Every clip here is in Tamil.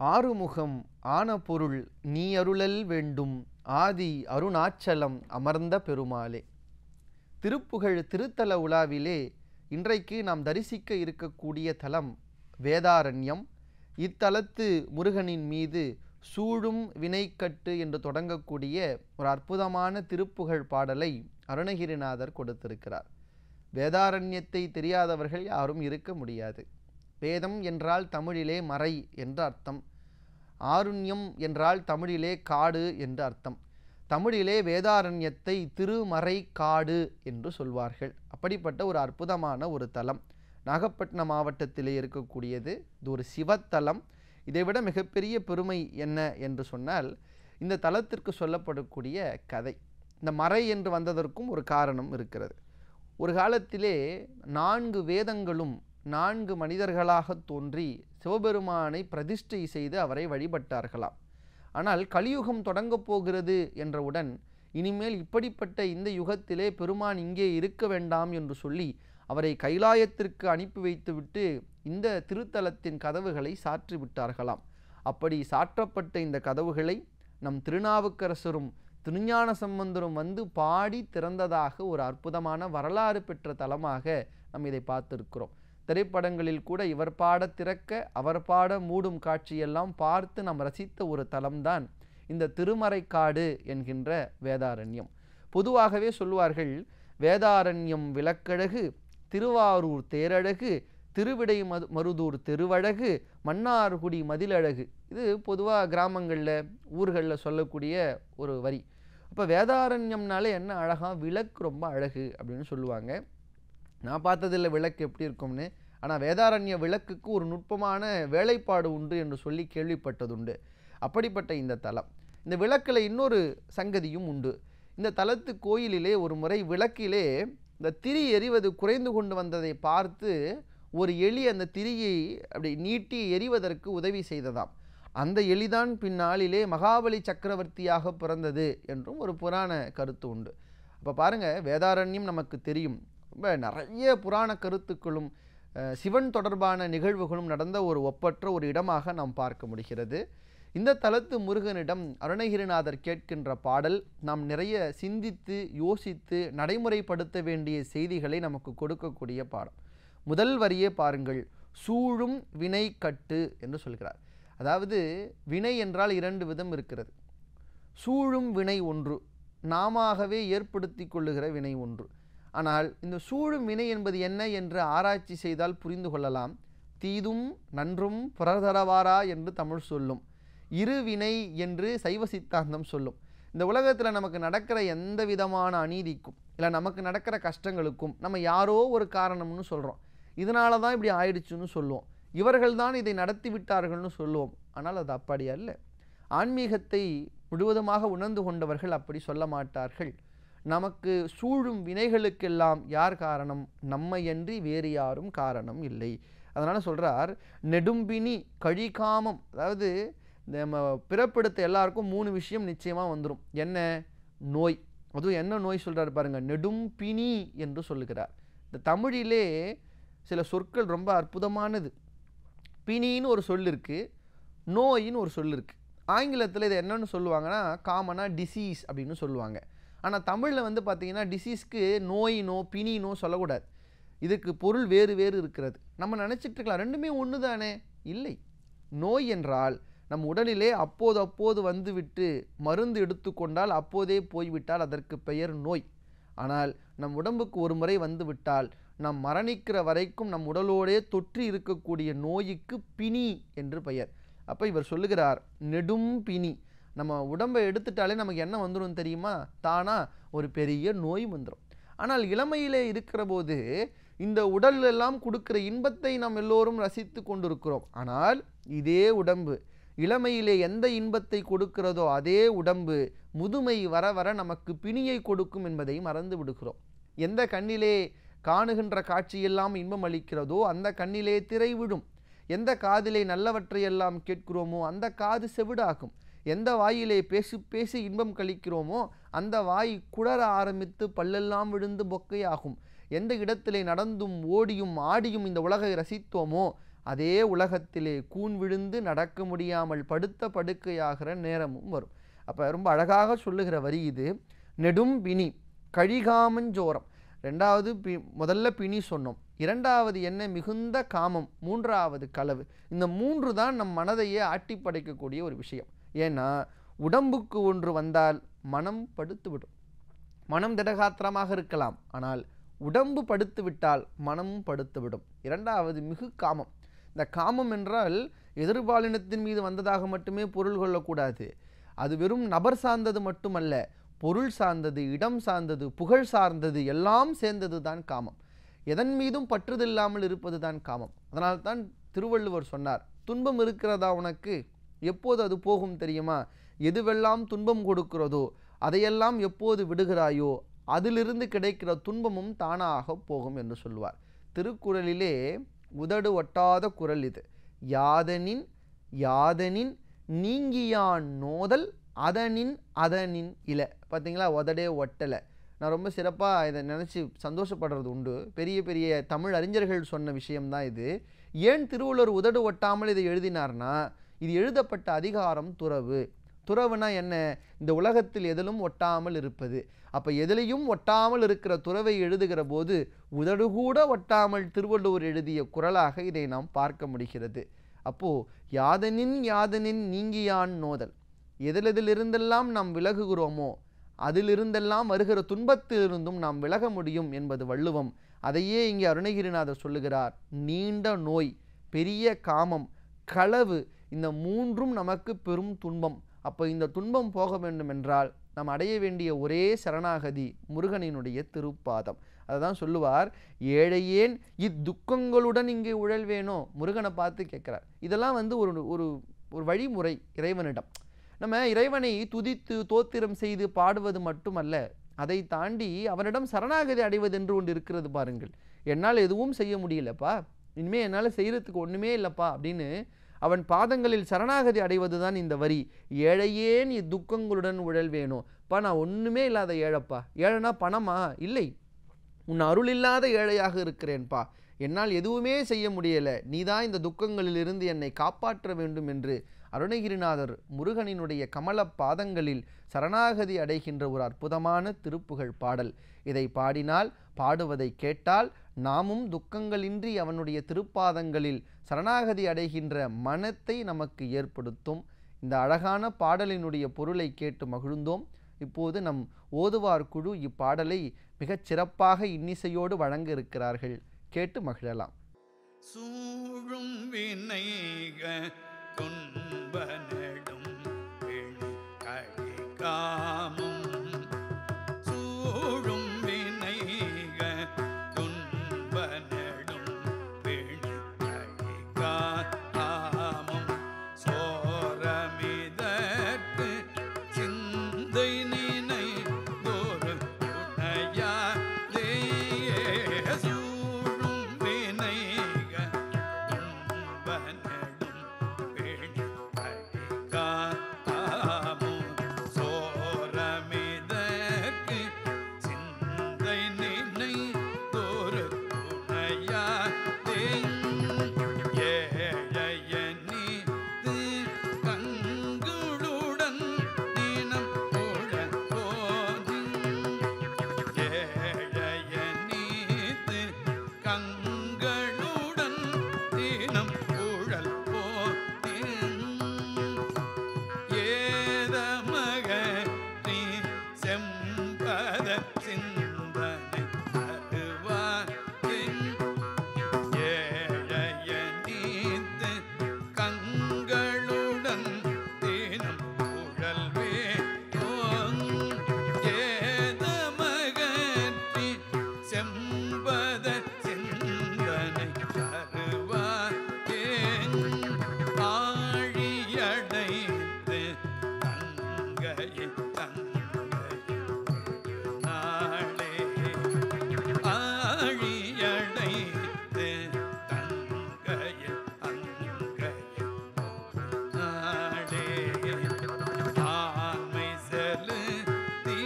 ஆறுமுகம் ஆன பொருள் நீ அருளல் வேண்டும் ஆதி அருணாச்சலம் அமர்ந்த பெருமாளே திருப்புகழ் திருத்தல உலாவிலே இன்றைக்கு நாம் தரிசிக்க இருக்கக்கூடிய தலம் வேதாரண்யம் இத்தலத்து முருகனின் மீது சூழும் வினைக்கட்டு என்று தொடங்கக்கூடிய ஒரு அற்புதமான திருப்புகழ் பாடலை அருணகிரிநாதர் கொடுத்திருக்கிறார் வேதாரண்யத்தை தெரியாதவர்கள் யாரும் இருக்க முடியாது வேதம் என்றால் தமிழிலே மறை என்று அர்த்தம் ஆருண்யம் என்றால் தமிழிலே காடு என்று அர்த்தம் தமிழிலே வேதாரண்யத்தை திருமறை காடு என்று சொல்வார்கள் அப்படிப்பட்ட ஒரு அற்புதமான ஒரு தலம் நாகப்பட்டினம் மாவட்டத்திலே இருக்கக்கூடியது இது ஒரு சிவத்தலம் இதைவிட மிகப்பெரிய பெருமை என்ன என்று சொன்னால் இந்த தலத்திற்கு சொல்லப்படக்கூடிய கதை இந்த மறை என்று வந்ததற்கும் ஒரு காரணம் இருக்கிறது ஒரு காலத்திலே நான்கு வேதங்களும் நான்கு மனிதர்களாக தோன்றி சிவபெருமானை பிரதிஷ்டை செய்து அவரை வழிபட்டார்களாம் ஆனால் கலியுகம் தொடங்கப் போகிறது என்றவுடன் இனிமேல் இப்படிப்பட்ட இந்த யுகத்திலே பெருமான் இங்கே இருக்க வேண்டாம் என்று சொல்லி அவரை கைலாயத்திற்கு அனுப்பி வைத்துவிட்டு இந்த திருத்தலத்தின் கதவுகளை சாற்றி விட்டார்களாம் அப்படி சாற்றப்பட்ட இந்த கதவுகளை நம் திருநாவுக்கரசரும் திருஞான சம்பந்தரும் வந்து பாடி திறந்ததாக ஒரு அற்புதமான வரலாறு பெற்ற தலமாக நாம் இதை பார்த்திருக்கிறோம் திரைப்படங்களில் கூட இவர் பாட திறக்க அவர் பாட மூடும் காட்சியெல்லாம் பார்த்து நாம் ரசித்த ஒரு தலம்தான் இந்த திருமறைக்காடு என்கின்ற வேதாரண்யம் பொதுவாகவே சொல்லுவார்கள் வேதாரண்யம் விளக்கழகு திருவாரூர் தேரழகு திருவிடை மது மருதூர் திருவழகு மன்னார்குடி மதிலழகு இது பொதுவாக கிராமங்களில் ஊர்களில் சொல்லக்கூடிய ஒரு வரி அப்போ வேதாரண்யம்னாலே என்ன அழகா விளக்கு ரொம்ப அழகு அப்படின்னு சொல்லுவாங்க நான் பார்த்ததில்லை விளக்கு எப்படி இருக்கும்னு ஆனால் வேதாரண்ய விளக்குக்கு ஒரு நுட்பமான வேலைப்பாடு உண்டு என்று சொல்லி கேள்விப்பட்டதுண்டு அப்படிப்பட்ட இந்த தலம் இந்த விளக்கில் இன்னொரு சங்கதியும் உண்டு இந்த தலத்து கோயிலிலே ஒரு முறை விளக்கிலே இந்த திரி எரிவது குறைந்து கொண்டு வந்ததை பார்த்து ஒரு எலி அந்த திரியை அப்படி நீட்டி எரிவதற்கு உதவி செய்ததாம் அந்த எலிதான் பின்னாளிலே மகாபலி சக்கரவர்த்தியாக பிறந்தது என்றும் ஒரு புராண கருத்து உண்டு அப்போ பாருங்கள் வேதாரண்யம் நமக்கு தெரியும் ரொம்ப நிறைய புராண கருத்துக்களும் அஹ், சிவன் தொடர்பான நிகழ்வுகளும் நடந்த ஒரு ஒப்பற்ற ஒரு இடமாக நாம் பார்க்க முடிகிறது இந்த தலத்து முருகனிடம் அருணகிரிநாதர் கேட்கின்ற பாடல் நாம் நிறைய சிந்தித்து யோசித்து நடைமுறைப்படுத்த வேண்டிய செய்திகளை நமக்கு கொடுக்கக்கூடிய பாடம் முதல் வரியே பாருங்கள் சூழும் வினை கட்டு என்று சொல்கிறார் அதாவது வினை என்றால் இரண்டு விதம் இருக்கிறது சூழும் வினை ஒன்று நாமாகவே ஏற்படுத்தி கொள்ளுகிற வினை ஒன்று ஆனால் இந்த சூழும் வினை என்பது என்ன என்று ஆராய்ச்சி செய்தால் புரிந்து கொள்ளலாம் தீதும் நன்றும் புறதரவாரா என்று தமிழ் சொல்லும் இருவினை என்று சைவ சித்தாந்தம் சொல்லும் இந்த உலகத்தில் நமக்கு நடக்கிற எந்த விதமான அநீதிக்கும் இல்லை நமக்கு நடக்கிற கஷ்டங்களுக்கும் நம்ம யாரோ ஒரு காரணம்னு சொல்கிறோம் இதனால தான் இப்படி ஆயிடுச்சுன்னு சொல்லுவோம் இவர்கள் தான் இதை நடத்தி விட்டார்கள்னு சொல்லுவோம் ஆனால் அது அப்படி அல்ல ஆன்மீகத்தை முழுவதுமாக உணர்ந்து கொண்டவர்கள் அப்படி சொல்ல மாட்டார்கள் நமக்கு சூழும் வினைகளுக்கெல்லாம் யார் காரணம் நம்மையன்றி வேறு யாரும் காரணம் இல்லை அதனால் சொல்கிறார் நெடும்பினி கழிகாமம் அதாவது இந்த நம்ம பிறப்பெடுத்த எல்லாருக்கும் மூணு விஷயம் நிச்சயமாக வந்துடும் என்ன நோய் அதுவும் என்ன நோய் சொல்கிறார் பாருங்க நெடும் பிணி என்று சொல்லுகிறார் இந்த தமிழிலே சில சொற்கள் ரொம்ப அற்புதமானது பிணின்னு ஒரு சொல் இருக்குது நோயின்னு ஒரு சொல் இருக்குது ஆங்கிலத்தில் இதை என்னன்னு சொல்லுவாங்கன்னா காமனாக டிசீஸ் அப்படின்னு சொல்லுவாங்க ஆனால் தமிழில் வந்து பார்த்தீங்கன்னா டிசீஸ்க்கு நோய் நோ பிணி நோ சொல்லக்கூடாது இதுக்கு பொருள் வேறு வேறு இருக்கிறது நம்ம நினச்சிட்டு இருக்கலாம் ரெண்டுமே ஒன்று தானே இல்லை நோய் என்றால் நம் உடலிலே அப்போது அப்போது வந்துவிட்டு மருந்து எடுத்துக்கொண்டால் அப்போதே போய்விட்டால் அதற்கு பெயர் நோய் ஆனால் நம் உடம்புக்கு ஒரு முறை வந்துவிட்டால் நாம் மரணிக்கிற வரைக்கும் நம் உடலோடே தொற்றி இருக்கக்கூடிய நோய்க்கு பிணி என்று பெயர் அப்போ இவர் சொல்லுகிறார் நெடும் பிணி நம்ம உடம்பை எடுத்துட்டாலே நமக்கு என்ன வந்துடும் தெரியுமா தானா ஒரு பெரிய நோய் வந்துடும் ஆனால் இளமையிலே இருக்கிற போது இந்த உடல் எல்லாம் கொடுக்கிற இன்பத்தை நாம் எல்லோரும் ரசித்து கொண்டிருக்கிறோம் ஆனால் இதே உடம்பு இளமையிலே எந்த இன்பத்தை கொடுக்கிறதோ அதே உடம்பு முதுமை வர வர நமக்கு பிணியை கொடுக்கும் என்பதை மறந்து விடுகிறோம் எந்த கண்ணிலே காணுகின்ற காட்சியெல்லாம் இன்பம் அளிக்கிறதோ அந்த கண்ணிலே திரை விடும் எந்த காதிலே நல்லவற்றையெல்லாம் கேட்கிறோமோ அந்த காது செவிடாகும் எந்த வாயிலே பேசி பேசி இன்பம் கழிக்கிறோமோ அந்த வாய் குளர ஆரம்பித்து பல்லெல்லாம் விழுந்து பொக்கையாகும் எந்த இடத்திலே நடந்தும் ஓடியும் ஆடியும் இந்த உலகை ரசித்தோமோ அதே உலகத்திலே கூன் விழுந்து நடக்க முடியாமல் படுத்த படுக்கையாகிற நேரமும் வரும் அப்போ ரொம்ப அழகாக சொல்லுகிற வரி இது நெடும் பிணி கழிகாமஞ்சோரம் ரெண்டாவது பி முதல்ல பிணி சொன்னோம் இரண்டாவது என்ன மிகுந்த காமம் மூன்றாவது களவு இந்த மூன்று தான் நம் மனதையே ஆட்டி படைக்கக்கூடிய ஒரு விஷயம் ஏன்னா உடம்புக்கு ஒன்று வந்தால் மனம் படுத்துவிடும் மனம் திடகாத்திரமாக இருக்கலாம் ஆனால் உடம்பு படுத்து விட்டால் மனமும் படுத்துவிடும் இரண்டாவது மிகு காமம் இந்த காமம் என்றால் எதிர்பாலினத்தின் மீது வந்ததாக மட்டுமே பொருள் கொள்ளக்கூடாது அது வெறும் நபர் சார்ந்தது மட்டுமல்ல பொருள் சார்ந்தது இடம் சார்ந்தது புகழ் சார்ந்தது எல்லாம் சேர்ந்தது தான் காமம் எதன் மீதும் பற்றுதலில்லாமல் இருப்பது தான் காமம் அதனால்தான் திருவள்ளுவர் சொன்னார் துன்பம் இருக்கிறதா உனக்கு எப்போது அது போகும் தெரியுமா எதுவெல்லாம் துன்பம் கொடுக்கிறதோ அதையெல்லாம் எப்போது விடுகிறாயோ அதிலிருந்து கிடைக்கிற துன்பமும் தானாக போகும் என்று சொல்வார் திருக்குறளிலே உதடு ஒட்டாத குரல் இது யாதனின் யாதனின் நீங்கியான் நோதல் அதனின் அதனின் இல பார்த்தீங்களா உதடே ஒட்டலை நான் ரொம்ப சிறப்பாக இதை நினச்சி சந்தோஷப்படுறது உண்டு பெரிய பெரிய தமிழ் அறிஞர்கள் சொன்ன விஷயம்தான் இது ஏன் திருவள்ளுவர் உதடு ஒட்டாமல் இதை எழுதினார்னா இது எழுதப்பட்ட அதிகாரம் துறவு துறவுனா என்ன இந்த உலகத்தில் எதிலும் ஒட்டாமல் இருப்பது அப்போ எதிலையும் ஒட்டாமல் இருக்கிற துறவை எழுதுகிற போது உதடு கூட ஒட்டாமல் திருவள்ளுவர் எழுதிய குரலாக இதை நாம் பார்க்க முடிகிறது அப்போ யாதனின் யாதனின் நீங்கியான் நோதல் எதிலெதிலிருந்தெல்லாம் நாம் விலகுகிறோமோ அதிலிருந்தெல்லாம் வருகிற துன்பத்திலிருந்தும் நாம் விலக முடியும் என்பது வள்ளுவம் அதையே இங்கே அருணகிரிநாதர் சொல்லுகிறார் நீண்ட நோய் பெரிய காமம் களவு இந்த மூன்றும் நமக்கு பெரும் துன்பம் அப்போ இந்த துன்பம் போக வேண்டும் என்றால் நாம் அடைய வேண்டிய ஒரே சரணாகதி முருகனினுடைய திருப்பாதம் அதை தான் சொல்லுவார் ஏழையேன் இத்துக்கங்களுடன் இங்கே உழல்வேனோ முருகனை பார்த்து கேட்குறார் இதெல்லாம் வந்து ஒரு ஒரு ஒரு வழிமுறை இறைவனிடம் நம்ம இறைவனை துதித்து தோத்திரம் செய்து பாடுவது மட்டுமல்ல அதை தாண்டி அவனிடம் சரணாகதி அடைவது என்று ஒன்று இருக்கிறது பாருங்கள் என்னால் எதுவும் செய்ய முடியலப்பா இனிமேல் என்னால் செய்கிறதுக்கு ஒன்றுமே இல்லைப்பா அப்படின்னு அவன் பாதங்களில் சரணாகதி அடைவது தான் இந்த வரி ஏழையேன் இத்துக்கங்களுடன் உழல் வேணும் பா நான் ஒன்றுமே இல்லாத ஏழைப்பா ஏழைனா பணமா இல்லை உன் அருள் இல்லாத ஏழையாக இருக்கிறேன்பா என்னால் எதுவுமே செய்ய முடியலை நீதான் இந்த துக்கங்களிலிருந்து என்னை காப்பாற்ற வேண்டும் என்று அருணகிரிநாதர் முருகனினுடைய கமல பாதங்களில் சரணாகதி அடைகின்ற ஒரு அற்புதமான திருப்புகழ் பாடல் இதை பாடினால் பாடுவதை கேட்டால் நாமும் துக்கங்களின்றி அவனுடைய திருப்பாதங்களில் சரணாகதி அடைகின்ற மனத்தை நமக்கு ஏற்படுத்தும் இந்த அழகான பாடலினுடைய பொருளை கேட்டு மகிழ்ந்தோம் இப்போது நம் ஓதுவார் குழு இப்பாடலை மிகச் சிறப்பாக இன்னிசையோடு வழங்க இருக்கிறார்கள் கேட்டு மகிழலாம் சூழும் வினைக துன்ப நெடும் வெளி கழிகாமும் சூழும் வினைக துன்ப நெடும் வெளி கழிகாமும் சோரமிதற்கு சிந்தை நினை ஒரு துணையாதே சூழும் வினைக துன்ப நெடும் வெளி கழிகாமும் சோரமிதற்கு சிந்தை நினை ஒரு துணையாதே ஏழையனீது கண்களுடன் நீனம் உழ போதி ஏழையனீது கண்களுடன் நீனம் உழல் போதி ஏதமக நீ செம்பத சிந்தனை அருவாயின் ஏழைய நீத்து கண்களுடன் தினம் உழல்வே ஏதமகற்றி செம்பத சிந்தனை அருவாயின் ஆழியடைத்து தங்கையை தங்கையை நாளே ஆழியடைத்து தங்கையில் அங்கையில் நாடே ஆண்மை செலுத்தி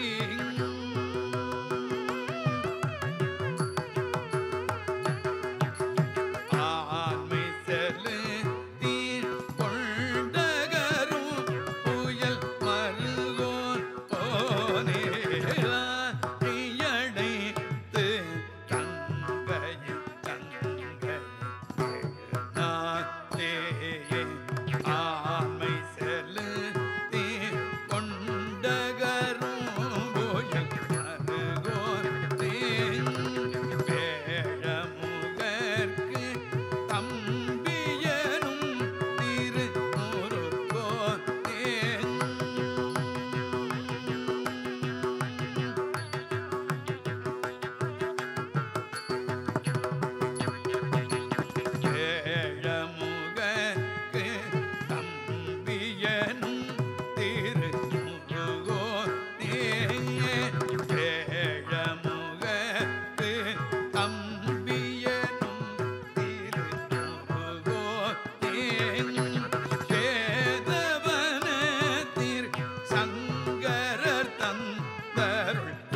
அருள்